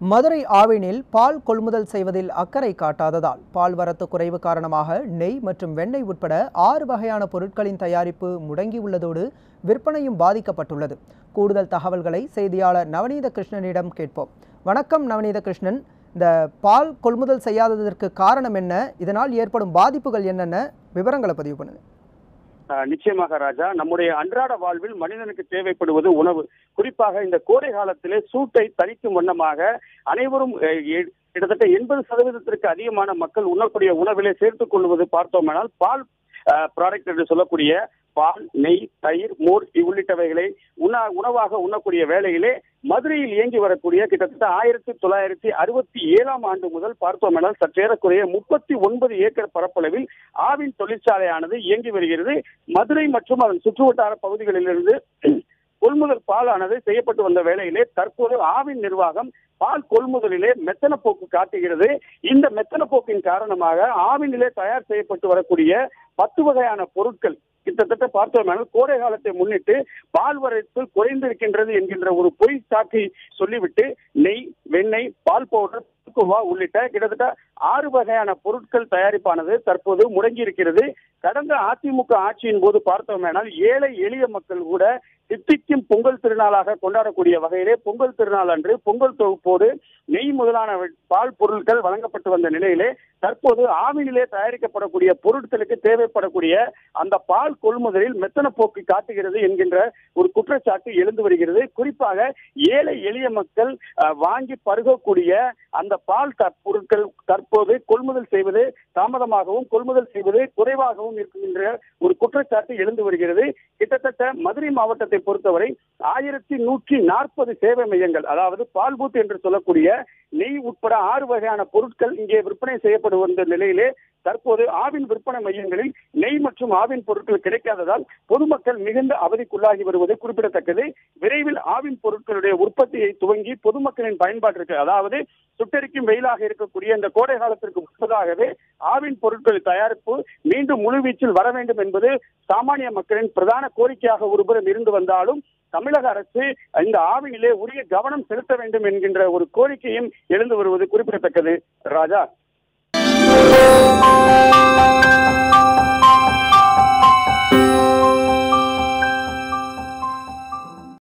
மதுரை ஆவினில் பால் கொள்முதல் செய்வதில் அக்கறை காட்டாததால் பால் வரத்து குறைவு காரணமாக நெய் மற்றும் வெண்ணெய் உட்பட ஆறு வகையான பொருட்களின் தயாரிப்பு முடங்கியுள்ளதோடு விற்பனையும் பாதிக்கப்பட்டுள்ளது கூடுதல் தகவல்களை செய்தியாளர் நவநீத கிருஷ்ணனிடம் கேட்போம் வணக்கம் நவநீத கிருஷ்ணன் இந்த பால் கொள்முதல் செய்யாததற்கு காரணம் என்ன இதனால் ஏற்படும் பாதிப்புகள் என்னென்ன விவரங்களை பதிவு பண்ணுங்க ஆஹ் நிச்சயமாக ராஜா நம்முடைய அன்றாட வாழ்வில் மனிதனுக்கு தேவைப்படுவது உணவு குறிப்பாக இந்த கோடை காலத்திலே சூட்டை தணிக்கும் வண்ணமாக அனைவரும் அஹ், எ- கிட்டத்தட்ட எண்பது சதவீதத்திற்கு அதிகமான மக்கள் உண்ணக்கூடிய உணவிலே சேர்த்துக் கொள்வது பார்த்தோமானால் பால் ப்ராடக்ட் என்று சொல்லக்கூடிய பால் நெய் தயிர் மோர் உள்ளிட்டவைகளை உண உணவாக உண்ணக்கூடிய வேளையிலே மதுரையில் இயங்கி வரக்கூடிய கிட்டத்தட்ட ஆயிரத்தி தொள்ளாயிரத்தி அறுபத்தி ஏழாம் ஆண்டு முதல் பார்த்தோமெனால் சற்றேறக்குறைய முப்பத்தி ஒன்பது ஏக்கர் பரப்பளவில் ஆவின் தொழிற்சாலையானது இயங்கி வருகிறது மதுரை மற்றும் அதன் சுற்றுவட்டார பகுதிகளிலிருந்து கொள்முதல் பாலானது செய்யப்பட்டு வந்த வேளையிலே தற்போது ஆவின் நிர்வாகம் பால் கொள்முதலிலே மெத்தன போக்கு காட்டுகிறது இந்த மெத்தன போக்கின் காரணமாக ஆவினிலே தயார் செய்யப்பட்டு வரக்கூடிய பத்து வகையான பொருட்கள் கிட்டத்தட்ட பார்த்தோம்னால் கோடை காலத்தை முன்னிட்டு பால் வரத்து குறைந்திருக்கின்றது என்கின்ற ஒரு பொய் சாக்கை சொல்லிவிட்டு நெய் வெண்ணெய் பால் பவுடர் கோவா உள்ளிட்ட கிட்டத்தட்ட ஆறு வகையான பொருட்கள் தயாரிப்பானது தற்போது முடங்கி இருக்கிறது கடந்த அதிமுக ஆட்சியின் போது பார்த்தோமேனால் ஏழை எளிய மக்கள் கூட தித்திக்கும் பொங்கல் திருநாளாக கொண்டாடக்கூடிய வகையிலே பொங்கல் திருநாள் அன்று பொங்கல் தொகுப்போடு நெய் முதலான பால் பொருட்கள் வழங்கப்பட்டு வந்த நிலையிலே தற்போது ஆவினிலே தயாரிக்கப்படக்கூடிய பொருட்களுக்கு தேவைப்படக்கூடிய அந்த பால் கொள்முதலில் மெத்தன போக்கு காட்டுகிறது என்கின்ற ஒரு குற்றச்சாட்டு எழுந்து வருகிறது குறிப்பாக ஏழை எளிய மக்கள் அஹ், வாங்கி பருகக்கூடிய அந்த பால் த- பொருட்கள் தற்போது கொள்முதல் செய்வது தாமதமாகவும் கொள்முதல் செய்வது குறைவாகவும் இருக்கின்ற ஒரு குற்றச்சாட்டு எழுந்து வருகிறது கிட்டத்தட்ட மதுரை மாவட்டத்தை பொறுத்தவரை ஆயிரத்தி நூற்றி நாற்பது சேவை மையங்கள் அதாவது பால் பூத் என்று சொல்லக்கூடிய நெய் உட்பட ஆறு வகையான பொருட்கள் இங்கே விற்பனை செய்யப்படு வந்த நிலையிலே தற்போது ஆவின் விற்பனை மையங்களில் நெய் மற்றும் ஆவின் பொருட்கள் கிடைக்காததால் பொதுமக்கள் மிகுந்த அவதிக்குள்ளாகி வருவது குறிப்பிடத்தக்கது விரைவில் ஆவின் பொருட்களுடைய உற்பத்தியை துவங்கி பொதுமக்களின் பயன்பாட்டிற்கு அதாவது சுட்டெரிக்கும் வெயிலாக இருக்கக்கூடிய இந்த கோடை காலத்திற்கு முன்பதாகவே ஆவின் பொருட்கள் தயாரிப்பு மீண்டும் முழுவீச்சில் வர வேண்டும் என்பது சாமானிய மக்களின் பிரதான கோரிக்கையாக ஒருபுறம் இருந்து வந்தாலும் தமிழக அரசு இந்த ஆவினிலே உரிய கவனம் செலுத்த வேண்டும் என்கின்ற ஒரு கோரிக்கையும் எழுந்து வருவது குறிப்பிடத்தக்கது ராஜா